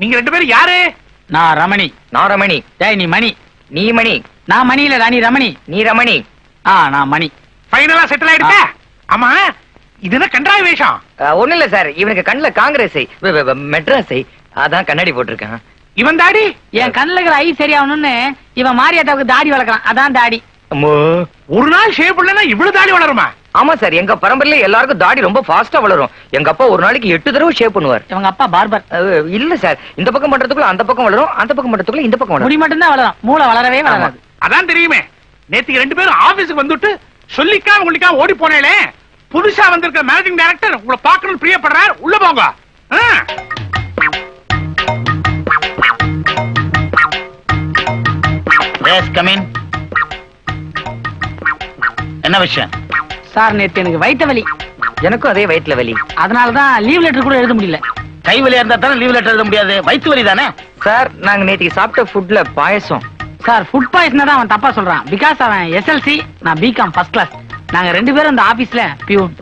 நீங்க ரெண்டு பேரும் யாரு நான் ரமணி நான் ரமணி டேய் நீ மணி நீ மணி நான் மணி இல்லடா நீ ரமணி நீ ரமணி ஆ நான் மணி ஃபைனலா செட்டில் ஆயிடுச்சா ஆமா இது என்ன கண்டாய வேஷம் அஹ், ஒண்ணும் இல்ல சார் இவனுக்கு கண்ணுல காங்கிரஸை வெ- வெ- வெ- மெட்ராஸை அதான் கண்ணாடி போட்டிருக்கான் இவன் தாடி என் கண்ணுல இருக்கிற ஐ சரியாகணும்னு இவன் மாரியாத்தாவுக்கு தாடி வளர்க்கறான் அதான் தாடி அம்மோ. ஒரு நாள் ஷேப் இல்லைன்னா இவ்வளவு தாடி வளருமா ஆமா சார் எங்க பரம்பரையில எல்லாருக்கும் தாடி ரொம்ப ஃபாஸ்டா வளரும் எங்க அப்பா ஒரு நாளைக்கு எட்டு தடவை ஷேப் பண்ணுவார் இவங்க அப்பா பார்பர் அஹ், இல்ல சார் இந்த பக்கம் பண்றதுக்குள்ள அந்த பக்கம் வளரும் அந்த பக்கம் பண்றதுக்குள்ள இந்த பக்கம் முடி வளரும் மட்டும்தான் வளரும் மூளை வளரவே வளராது அதான் தெரியுமே நேத்துக்கு ரெண்டு பேரும் ஆபீஸுக்கு வந்துட்டு சொல்லிக்காம உங்களுக்காக ஓடி போனேலே புதுசா வந்திருக்க மேனேஜிங் டைரக்டர் உங்களை பார்க்கணும்னு பிரியப்படுறார் உள்ள போங்க ஆ. எஸ் கமின் என்ன விஷயம் சார் நேத்து எனக்கு வயித்த வலி எனக்கும் அதே வயிற்றுல வலி அதனாலதான் லீவ் லெட்டர் கூட எழுத முடியல கை வலியா இருந்தா தானே லீவ் லெட்டர் எழுத முடியாது வயிற்று வலி தானே சார் நாங்க நேத்திக்கு சாப்பிட்ட ஃபுட்ல பாயசம் சார் ஃபுட் பாய்ஸ்னா தான் அவன் தப்பா சொல்றான் பிகாஸ் அவன் எஸ்எல்சி நான் பிகாம் ஃபர்ஸ்ட் கிளாஸ் நாங்க ரெண்டு பேரும் இந்த ஆபீஸ்ல பியூன்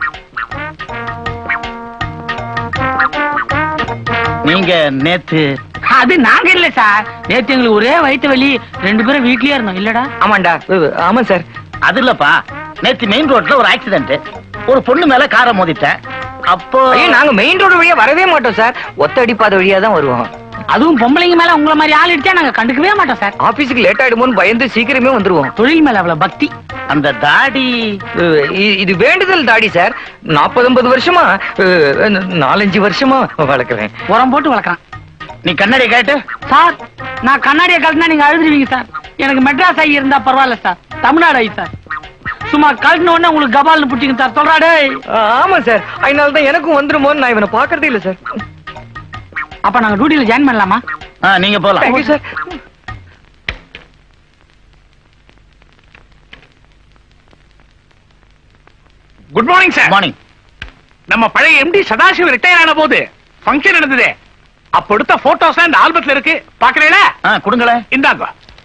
நீங்க நேத்து அது நாங்க இல்ல சார் நேத்து எங்களுக்கு ஒரே வயித்த வலி ரெண்டு பேரும் வீட்லயே இருந்தோம் இல்லடா ஆமாண்டா அஹ், ஆமா சார் அது இல்லப்பா நேத்து மெயின் ரோட்ல ஒரு ஆக்சிடென்ட் ஒரு பொண்ணு மேல காரை மோதிட்டேன் அப்போ ஐயோ நாங்க மெயின் ரோடு வழியா வரவே மாட்டோம் சார் ஒத்த அடிப்பாத வழியா தான் வருவோம் அதுவும் பொம்பளைங்க மேல உங்கள மாதிரி ஆள் இடிச்சா நாங்க கண்டுக்கவே மாட்டோம் சார் ஆபீஸுக்கு லேட் ஆயிடுமோன்னு பயந்து சீக்கிரமே வந்துருவோம் தொழில் மேல அவ்வளவு பக்தி அந்த தாடி அஹ், இ- இது வேண்டுதல் தாடி சார் நாற்பது ஐம்பது வருஷமா அஹ், நாலஞ்சு வருஷமா வளர்க்குறேன் உரம் போட்டு வளர்க்கறான் நீ கண்ணாடி கேட்டு சார் நான் கண்ணாடியை கழட்டினா நீங்க அழுதுருவீங்க சார் எனக்கு மெட்ராஸ் ஐ இருந்தா பரவாயில்ல சார் தமிழ்நாடு ஐ சார் சும்மா கழட்டின உடனே உங்களுக்கு கபால்னு புடிச்சிங்க சார் சொல்றாடே அஹ், ஆமா சார் அதனால தான் எனக்கும் வந்துருமோன்னு நான் இவனை பாக்குறதே இல்ல சார் அப்ப நாங்க டியூட்டில ஜாயின் பண்ணலாமா ஆ, நீங்க போலாம் thank you sir good morning sir morning நம்ம பழைய எம்டி சதாசிவம் ரிட்டையர் ஆன போது ஃபங்க்ஷன் நடந்தது அப்ப எடுத்த போட்டோஸ் இந்த ஆல்பத்துல இருக்கு பாக்குறீங்களா ஆ கொடுங்களேன் இந்தாங்க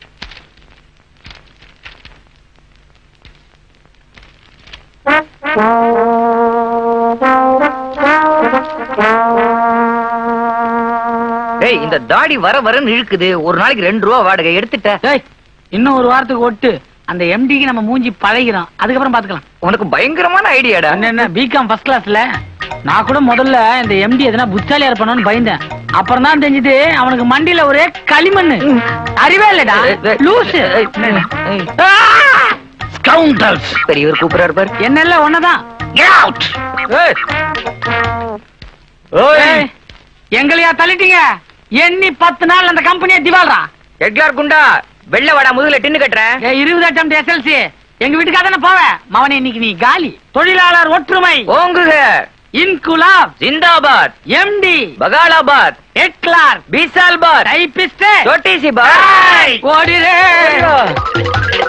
டேய் இந்த தாடி வர வரன்னு இழுக்குது ஒரு நாளைக்கு ரெண்டு ரூபா வாடகை எடுத்துட்ட டேய் இன்னும் ஒரு வாரத்துக்கு ஒட்டு அந்த எம்டிக்கு நம்ம மூஞ்சி பழகிறோம் அதுக்கப்புறம் பாத்துக்கலாம் உனக்கு பயங்கரமான ஐடியாடா என்ன என்ன பிகாம் ஃபர்ஸ்ட் கிளாஸ்ல நான் கூட முதல்ல இந்த எம்டி எதனா புத்தாலியா இருப்பானு பயந்தேன் அப்புறம் தான் தெரிஞ்சது அவனுக்கு மண்டியில ஒரே களிமண்ணு அறிவே இல்லடா லூசு ஆ! ஸ்கவுண்டர்ஸ் பெரியவர் கூப்பிடுறாரு பாரு என்னல்ல ஒன்னதான் கெட் அவுட் ஏய். ஏய், எங்களையா தள்ளிட்டீங்க எண்ணி பத்து நாள் அந்த கம்பெனியை திவால்ரா எட்லார் குண்டா வெள்ள வாடா முதுகுல டின்னு கட்டுறேன் ஏய், இருபது அட்டம் எஸ்எல்சி எங்க வீட்டுக்காக தானே போவேன் மவனே இன்னைக்கு நீ காலி தொழிலாளர் ஒற்றுமை ஓங்குக இன்குலாப் ஜிந்தாபாத் எம்டி பகாலாபாத் ஹெட்லார் பீசால்பாத் டைபிஸ்ட் சோட்டிசி பாத் ஓடிரே